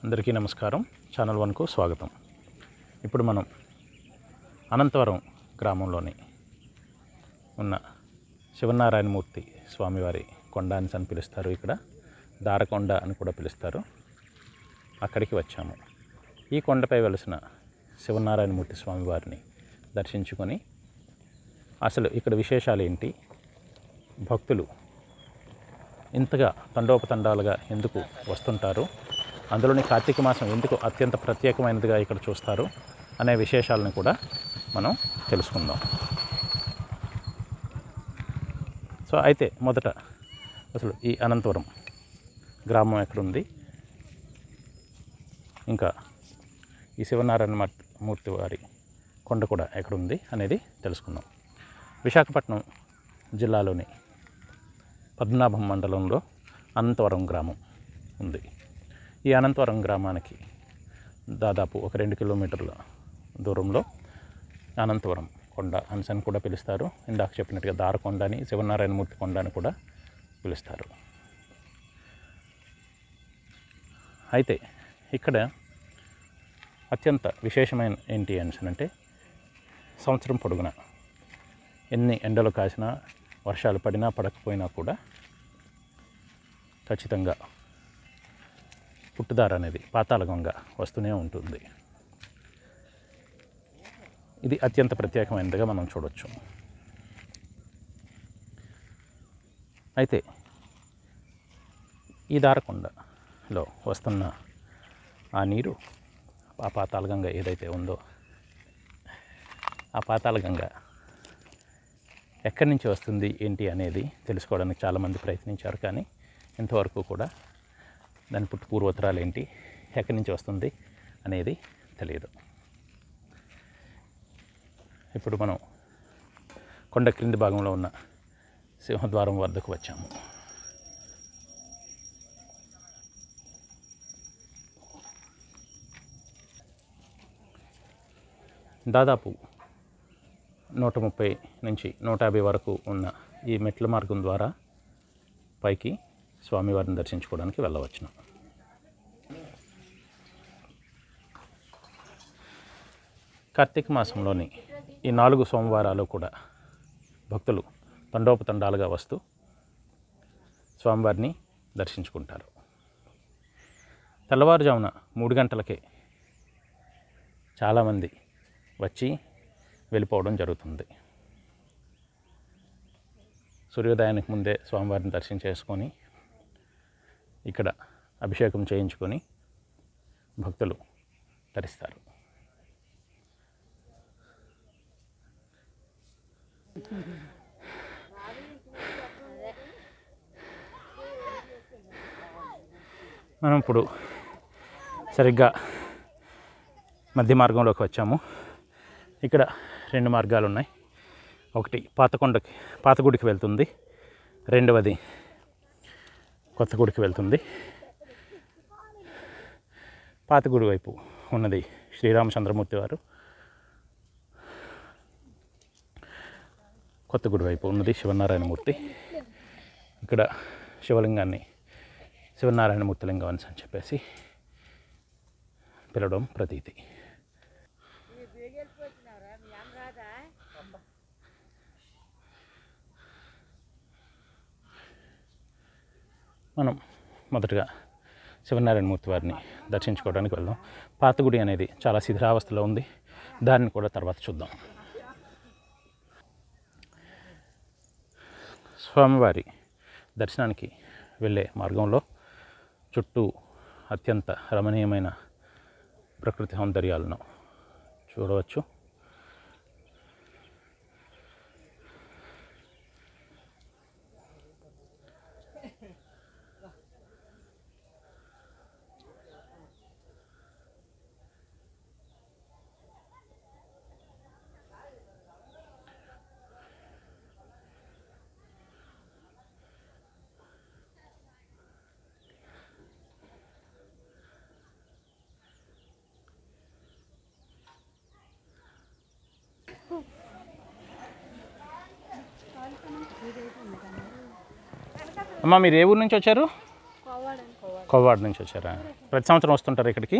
అందరికీ నమస్కారం ఛానల్ వన్కు స్వాగతం ఇప్పుడు మనం అనంతవరం గ్రామంలోని ఉన్న శివనారాయణమూర్తి స్వామివారి కొండ అని అని పిలుస్తారు ఇక్కడ దారకొండ అని కూడా పిలుస్తారు అక్కడికి వచ్చాము ఈ కొండపై వెలిసిన శివనారాయణమూర్తి స్వామివారిని దర్శించుకొని అసలు ఇక్కడ విశేషాలు ఏంటి భక్తులు ఇంతగా తండోపతండాలుగా ఎందుకు వస్తుంటారు అందులోని కార్తీక మాసం ఎందుకు అత్యంత ప్రత్యేకమైనదిగా ఇక్కడ చూస్తారు అనే విశేషాలను కూడా మనం తెలుసుకుందాం సో అయితే మొదట అసలు ఈ అనంతపురం గ్రామం ఎక్కడుంది ఇంకా ఈ శివనారాయణ మట్- మూర్తి వారి కొండ కూడా ఎక్కడుంది అనేది తెలుసుకుందాం విశాఖపట్నం జిల్లాలోని పద్మనాభం మండలంలో అనంతవరం గ్రామం ఉంది ఈ అనంతవరం గ్రామానికి దాదాపు ఒక రెండు కిలోమీటర్ల దూరంలో అనంతవరం కొండ అని కూడా పిలుస్తారు ఇందాక చెప్పినట్టుగా దారకొండ అని శివనారాయణమూర్తి కొండ అని కూడా పిలుస్తారు అయితే ఇక్కడ అత్యంత విశేషమైన ఏంటి అని అంటే సంవత్సరం పొడుగున ఎన్ని ఎండలు కాసినా వర్షాలు పడినా పడకపోయినా కూడా ఖచ్చితంగా పుట్టుదార అనేది పాతాళగంగా వస్తూనే ఉంటుంది ఇది అత్యంత ప్రత్యేకమైనదిగా మనం చూడొచ్చు అయితే ఈ దారకొండలో వస్తున్న ఆ నీరు ఆ పాతాళగంగ ఏదైతే ఉందో ఆ పాతాళగంగ ఎక్కడి నుంచి వస్తుంది ఏంటి అనేది తెలుసుకోవడానికి చాలామంది ప్రయత్నించారు కానీ ఇంతవరకు కూడా దాని పుట్టు పూర్వోత్తరాలు ఏంటి ఎక్కడి నుంచి వస్తుంది అనేది తెలియదు ఇప్పుడు మనం కొండ క్రింది భాగంలో ఉన్న సింహద్వారం వద్దకు వచ్చాము దాదాపు నూట ముప్పై నుంచి నూట యాభై వరకు ఉన్న ఈ మెట్ల మార్గం ద్వారా పైకి స్వామివారిని దర్శించుకోవడానికి వెళ్ళవచ్చును కార్తీక మాసంలోని ఈ నాలుగు సోమవారాలు కూడా భక్తులు తండోపతండాలుగా వస్తూ స్వామివారిని దర్శించుకుంటారు తెల్లవారుజామున మూడు గంటలకే చాలామంది వచ్చి వెళ్ళిపోవడం జరుగుతుంది సూర్యోదయానికి ముందే స్వామివారిని దర్శనం చేసుకొని ఇక్కడ అభిషేకం చేయించుకొని భక్తులు తరిస్తారు మనం ఇప్పుడు సరిగ్గా మధ్య మార్గంలోకి వచ్చాము ఇక్కడ రెండు మార్గాలు ఉన్నాయి ఒకటి పాతకొండకి పాతగుడికి వెళ్తుంది రెండవది కొత్తగుడికి వెళ్తుంది పాతగుడి వైపు ఉన్నది శ్రీరామచంద్రమూర్తి వారు కొత్తగుడి వైపు ఉన్నది శివనారాయణమూర్తి ఇక్కడ శివలింగాన్ని శివనారాయణమూర్తి లింగం అని చెప్పేసి పిలవడం ప్రతీతి మనం మొదటగా శివనారాయణమూర్తి వారిని దర్శించుకోవడానికి వెళ్దాం పాత గుడి అనేది చాలా శిథిలావస్థలో ఉంది దాన్ని కూడా తర్వాత చూద్దాం స్వామివారి దర్శనానికి వెళ్ళే మార్గంలో చుట్టూ అత్యంత రమణీయమైన ప్రకృతి సౌందర్యాలను చూడవచ్చు అమ్మ మీరు ఏ ఊరు నుంచి వచ్చారు కోవాడ కోవాడ నుంచి వచ్చారా ప్రతి సంవత్సరం వస్తుంటారు ఇక్కడికి